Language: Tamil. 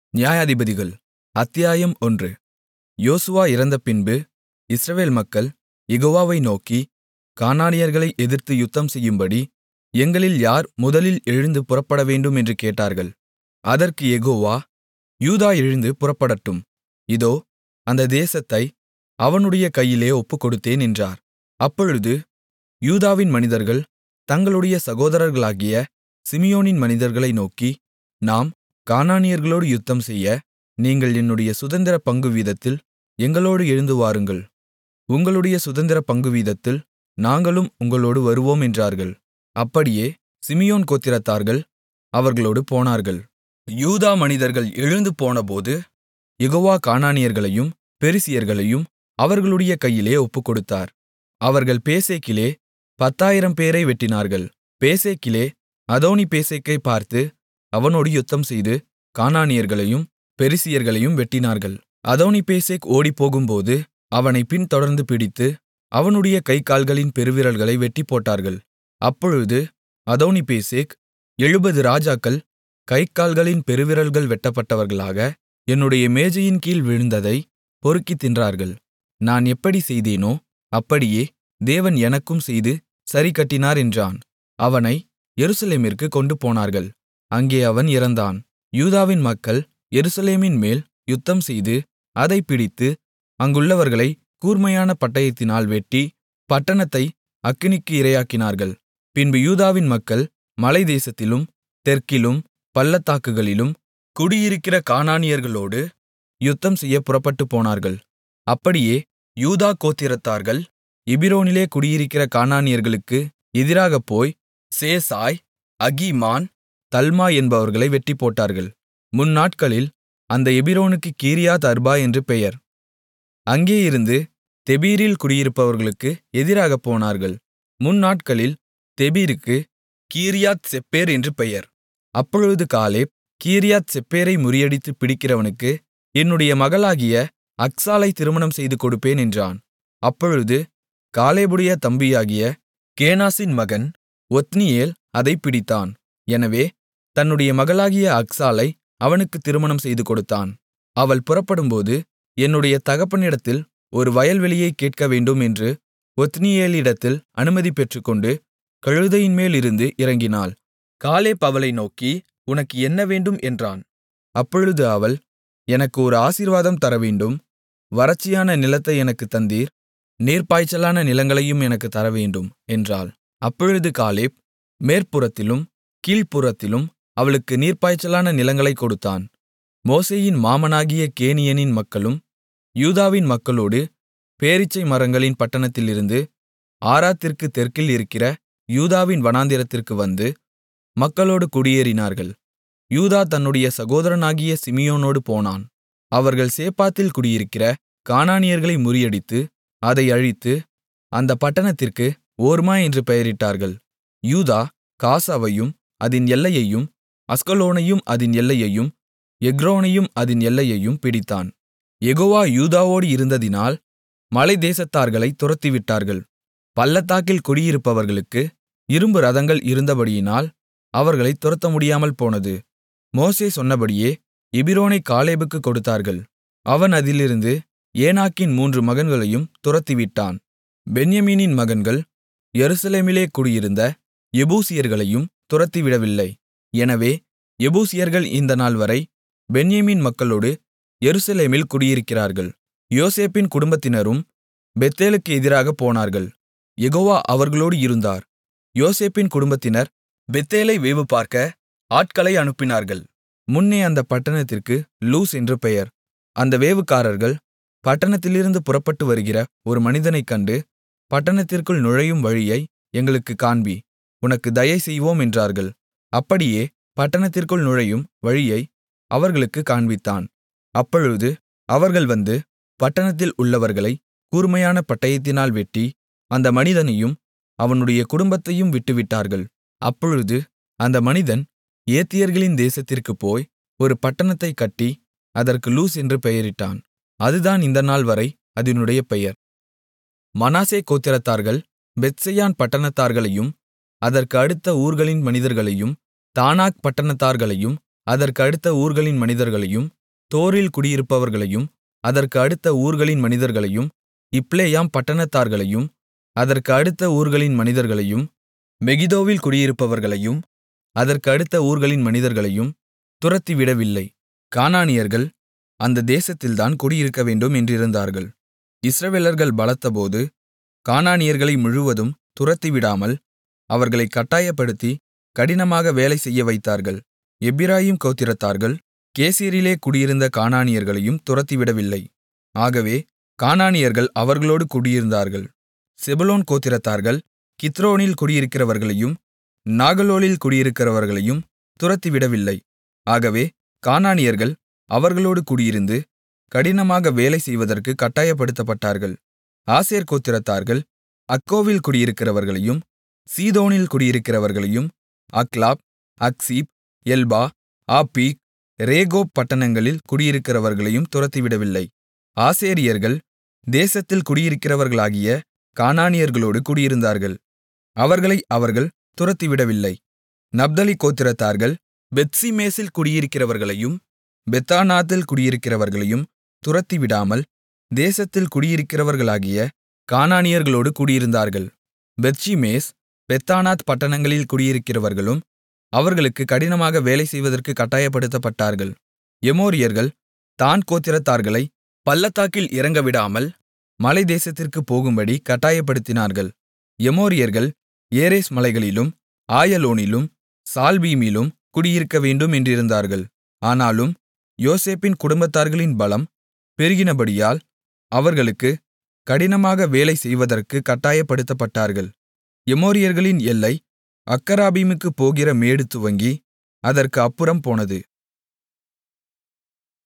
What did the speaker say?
நியாயாதிபதிகள் அத்தியாயம் ஒன்று யோசுவா இறந்தபின்பு இஸ்ரவேல் மக்கள் யெகோவாவை நோக்கி கானானியர்களை எதிர்த்து யுத்தம்செய்யும்படி எங்களில் யார் முதலில் எழுந்து புறப்படவேண்டும் என்று கேட்டார்கள் அதற்கு யெகோவா யூதா எழுந்து புறப்படட்டும் இதோ அந்த தேசத்தை அவனுடைய கையிலே ஒப்புக்கொடுத்தேன் என்றார் அப்பொழுது யூதாவின் மனிதர்கள் தங்களுடைய சகோதரர்களாகிய சிமியோனின் மனிதர்களை நோக்கி நாம் கானானியர்களோடு யுத்தம்செய்ய நீங்கள் என்னுடைய சுதந்திர பங்குவீதத்தில் எங்களோடு எழுந்து வாருங்கள் உங்களுடைய சுதந்திர பங்குவீதத்தில் நாங்களும் உங்களோடு வருவோம் என்றார்கள் அப்படியே சிமியோன் கோத்திரத்தார்கள் அவர்களோடு போனார்கள் யூதா மனிதர்கள் எழுந்து போனபோது யெகோவா கானானியர்களையும் பெரிசியர்களையும் அவர்களுடைய கையிலே ஒப்புக்கொடுத்தார் அவர்கள் பேசேக்கிலே பத்தாயிரம்பேரை வெட்டினார்கள் பேசேக்கிலே அதோனிபேசேக்கைப் பார்த்து அவனோடு யுத்தம்செய்து கானானியர்களையும் பெரிசியர்களையும் வெட்டினார்கள் அதோனிபேசேக் ஓடிப்போகும்போது அவனைப் பின்தொடர்ந்து பிடித்து அவனுடைய கைகால்களின் பெருவிரல்களை வெட்டிப்போட்டார்கள் அப்பொழுது அதோனிபேசேக் எழுபது ராஜாக்கள் கைகால்களின் பெருவிரல்கள் வெட்டப்பட்டவர்களாக என்னுடைய மேஜையின் கீழ் விழுந்ததை பொறுக்கித் தின்றார்கள் நான் எப்படி செய்தேனோ அப்படியே தேவன் எனக்கும் செய்து சரிக்கட்டினார் என்றான் அவனை எருசலேமிற்குக் கொண்டு போனார்கள் அங்கே அவன் இறந்தான் யூதாவின் மக்கள் எருசலேமின் மேல் யுத்தம்செய்து அதைப் பிடித்து அங்குள்ளவர்களை கூர்மையான பட்டயத்தினால் வெட்டி பட்டணத்தை அக்கினிக்கு இரையாக்கினார்கள் பின்பு யூதாவின் மக்கள் மலைத்தேசத்திலும் தெற்கிலும் பள்ளத்தாக்குகளிலும் குடியிருக்கிற கானானியர்களோடு யுத்தம்செய்யப் புறப்பட்டுப் போனார்கள் அப்படியே யூதா கோத்திரத்தார்கள் எபிரோனிலே குடியிருக்கிற கானானியர்களுக்கு எதிராகப் போய் சேசாய் அகீமான் தல்மா என்பவர்களை வெட்டிப்போட்டார்கள் முன்நாட்களில் அந்த எபிரோனுக்கு கீரியாத் அர்பா என்று பெயர் அங்கேயிருந்து தெபீரில் குடியிருப்பவர்களுக்கு எதிராகப் போனார்கள் முன்நாட்களில் தெபீருக்கு கீரியாத் செப்பேர் என்று பெயர் அப்பொழுது காலேப் கீரியாத் செப்பேரை முறியடித்துப் பிடிக்கிறவனுக்கு என்னுடைய மகளாகிய அக்சாலை திருமணம் செய்து கொடுப்பேன் என்றான் அப்பொழுது காலேபுடைய தம்பியாகிய கேனாசின் மகன் ஒத்னியேல் அதைப் பிடித்தான் எனவே தன்னுடைய மகளாகிய அக்சாலை அவனுக்கு திருமணம் செய்து கொடுத்தான் அவள் புறப்படும்போது என்னுடைய தகப்பனிடத்தில் ஒரு வயல்வெளியைக் கேட்கவேண்டும் என்று ஒத்னியேலிடத்தில் அனுமதி பெற்றுக்கொண்டு கழுதையின்மேலிருந்து இறங்கினாள் காலேப் அவளை நோக்கி உனக்கு என்ன வேண்டும் என்றான் அப்பொழுது அவள் எனக்கு ஒரு ஆசீர்வாதம் தரவேண்டும் வறட்சியான நிலத்தை எனக்குத் தந்தீர் நீர்ப்பாய்ச்சலான நிலங்களையும் எனக்குத் தரவேண்டும் என்றாள் அப்பொழுது காலேப் மேற்புறத்திலும் கீழ்ப்புறத்திலும் அவளுக்கு நீர்ப்பாய்ச்சலான நிலங்களைக் கொடுத்தான் மோசேயின் மாமனாகிய கேனியனின் மக்களும் யூதாவின் மக்களோடு பேரீச்சை மரங்களின் பட்டணத்திலிருந்து ஆராத்திற்கு தெற்கில் இருக்கிற யூதாவின் வனாந்திரத்திற்கு வந்து மக்களோடு குடியேறினார்கள் யூதா தன்னுடைய சகோதரனாகிய சிமியோனோடு போனான் அவர்கள் சேப்பாத்தில் குடியிருக்கிற கானானியர்களை முறியடித்து அதை அழித்து அந்த பட்டணத்திற்கு ஓர்மா என்று பெயரிட்டார்கள் யூதா காசாவையும் அதின் எல்லையையும் அஸ்கலோனையும் அதின் எல்லையையும் எக்ரோனையும் அதின் எல்லையையும் பிடித்தான் யெகோவா யூதாவோடு இருந்ததினால் மலைத்தேசத்தார்களை துரத்திவிட்டார்கள் பள்ளத்தாக்கில் குடியிருப்பவர்களுக்கு இரும்பு ரதங்கள் இருந்தபடியினால் அவர்களைத் துரத்த முடியாமல் போனது மோசே சொன்னபடியே எபிரோனை காலேபுக்குக் கொடுத்தார்கள் அவன் அதிலிருந்து ஏனாக்கின் மூன்று மகன்களையும் துரத்திவிட்டான் பென்யமீனின் மகன்கள் எருசலேமிலே குடியிருந்த எபூசியர்களையும் துரத்திவிடவில்லை எனவே எபூசியர்கள் இந்த நாள்வரை பென்யமீன் மக்களோடு எருசலேமில் குடியிருக்கிறார்கள் யோசேப்பின் குடும்பத்தினரும் பெத்தேலுக்கு எதிராகப் போனார்கள் யெகோவா அவர்களோடு இருந்தார் யோசேப்பின் குடும்பத்தினர் பெத்தேலை வேவுபார்க்க ஆட்களை அனுப்பினார்கள் முன்னே அந்த பட்டணத்திற்கு லூஸ் என்று பெயர் அந்த வேவுகாரர்கள் பட்டணத்திலிருந்து புறப்பட்டு வருகிற ஒரு மனிதனைக் கண்டு பட்டணத்திற்குள் நுழையும் வழியை எங்களுக்குக் காண்பி உனக்கு தயை செய்வோம் என்றார்கள் அப்படியே பட்டணத்திற்குள் நுழையும் வழியை அவர்களுக்குக் காண்பித்தான் அப்பொழுது அவர்கள் வந்து பட்டணத்தில் உள்ளவர்களை கூர்மையான பட்டயத்தினால் வெட்டி அந்த மனிதனையும் அவனுடைய குடும்பத்தையும் விட்டுவிட்டார்கள் அப்பொழுது அந்த மனிதன் ஏத்தியர்களின் தேசத்திற்குப் போய் ஒரு பட்டணத்தைக் கட்டி அதற்கு லூஸ் என்று பெயரிட்டான் அதுதான் இந்த நாள்வரை அதனுடைய பெயர் மனாசே கோத்திரத்தார்கள் பெத்செயான் பட்டணத்தார்களையும் அதற்கு அடுத்த ஊர்களின் மனிதர்களையும் தானாக் பட்டணத்தார்களையும் அதற்கு அடுத்த ஊர்களின் மனிதர்களையும் தோரில் குடியிருப்பவர்களையும் அதற்கு அடுத்த ஊர்களின் மனிதர்களையும் இப்லேயாம் பட்டணத்தார்களையும் அதற்கு அடுத்த ஊர்களின் மனிதர்களையும் மெகிதோவில் குடியிருப்பவர்களையும் அதற்கு அடுத்த ஊர்களின் மனிதர்களையும் துரத்திவிடவில்லை கானானியர்கள் அந்த தேசத்தில்தான் குடியிருக்கவேண்டும் என்றிருந்தார்கள் இஸ்ரவேலர்கள் பலத்தபோது கானானியர்களை முழுவதும் துரத்திவிடாமல் அவர்களைக் கட்டாயப்படுத்தி கடினமாக வேலை செய்ய வைத்தார்கள் எப்பிராயீம் கோத்திரத்தார்கள் கேசேரிலே குடியிருந்த கானானியர்களையும் துரத்திவிடவில்லை ஆகவே கானானியர்கள் அவர்களோடு குடியிருந்தார்கள் செபுலோன் கோத்திரத்தார்கள் கித்ரோனில் குடியிருக்கிறவர்களையும் நாகலோலில் குடியிருக்கிறவர்களையும் துரத்திவிடவில்லை ஆகவே கானானியர்கள் அவர்களோடு குடியிருந்து கடினமாக வேலை செய்வதற்கு கட்டாயப்படுத்தப்பட்டார்கள் ஆசேர் கோத்திரத்தார்கள் அக்கோவில் குடியிருக்கிறவர்களையும் சீதோனில் குடியிருக்கிறவர்களையும் அக்லாப் அக்சீப் எல்பா ஆப்பீக் ரேகோப் பட்டணங்களில் குடியிருக்கிறவர்களையும் துரத்திவிடவில்லை ஆசேரியர்கள் தேசத்தில் குடியிருக்கிறவர்களாகிய கானானியர்களோடு குடியிருந்தார்கள் அவர்களை அவர்கள் துரத்திவிடவில்லை நப்தலி கோத்திரத்தார்கள் பெத்சிமேசில் குடியிருக்கிறவர்களையும் பெத்தானாத்தில் குடியிருக்கிறவர்களையும் துரத்திவிடாமல் தேசத்தில் குடியிருக்கிறவர்களாகிய கானானியர்களோடு குடியிருந்தார்கள் பெத்ஷிமேஸ் பெத்தானாத் பட்டணங்களில் குடியிருக்கிறவர்களும் அவர்களுக்கு கடினமாக வேலை செய்வதற்கு கட்டாயப்படுத்தப்பட்டார்கள் எமோரியர்கள் தான் கோத்திரத்தார்களை பள்ளத்தாக்கில் இறங்கவிடாமல் மலை தேசத்திற்குப் போகும்படி கட்டாயப்படுத்தினார்கள் எமோரியர்கள் ஏரேஸ் மலைகளிலும் ஆயலோனிலும் சால்பீமிலும் குடியிருக்கவேண்டும் என்றிருந்தார்கள் ஆனாலும் யோசேப்பின் குடும்பத்தார்களின் பலம் பெருகினபடியால் அவர்களுக்கு கடினமாக வேலை செய்வதற்கு கட்டாயப்படுத்தப்பட்டார்கள் எமோரியர்களின் எல்லை அக்கராபீமுக்குப் போகிற மேடு துவங்கி அதற்கு அப்புறம் போனது